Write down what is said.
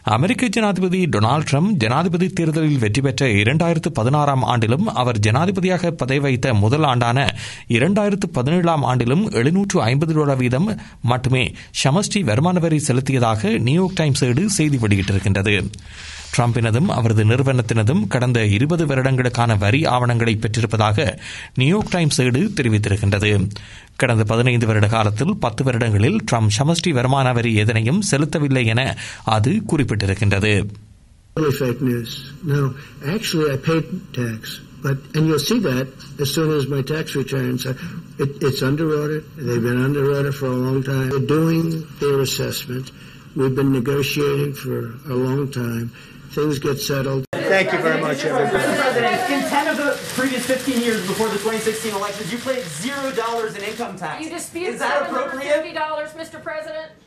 அமெரிக்க ஜனாதிபதி Donald Trump ஜனாதிபதி தேர்தலில் வெற்றி பெற்ற இரண்டாயிரத்து பதினாறாம் ஆண்டிலும் அவர் ஜனாதிபதியாக பதவி வைத்த முதல் ஆண்டான இரண்டாயிரத்து பதினேழாம் ஆண்டிலும் எழுநூற்று ஐம்பது டாலர் வீதம் மட்டுமே சமஷ்டி வருமான வரி செலுத்தியதாக நியூயார்க் டைம்ஸ் ஏடு செய்தி வெளியிட்டிருக்கின்றது ட்ரம்பினதும் அவரது நிறுவனத்தினதும் கடந்த இருபது வருடங்களுக்கான வரி ஆவணங்களை பெற்றிருப்பதாக நியூயார்க் டைம்ஸ் ஏடு தெரிவித்திருக்கின்றது கடந்த பதினைந்து வருட காலத்தில் பத்து வருடங்களில் ட்ரம்ப் சமஷ்டி வருமான வரி எதனையும் செலுத்தவில்லை என அது குறிப்பிட்டிருக்கின்றது Totally fake news. No, actually, I paid tax, but and you'll see that as soon as my tax returns. Are, it, it's under audit. They've been under audit for a long time. They're doing their assessment. We've been negotiating for a long time. Things get settled. Thank you very much, everybody. Mr. President, in 10 of the previous 15 years before the 2016 elections, you paid zero dollars in income tax. You dispute Is that appropriate? $750, Mr. President?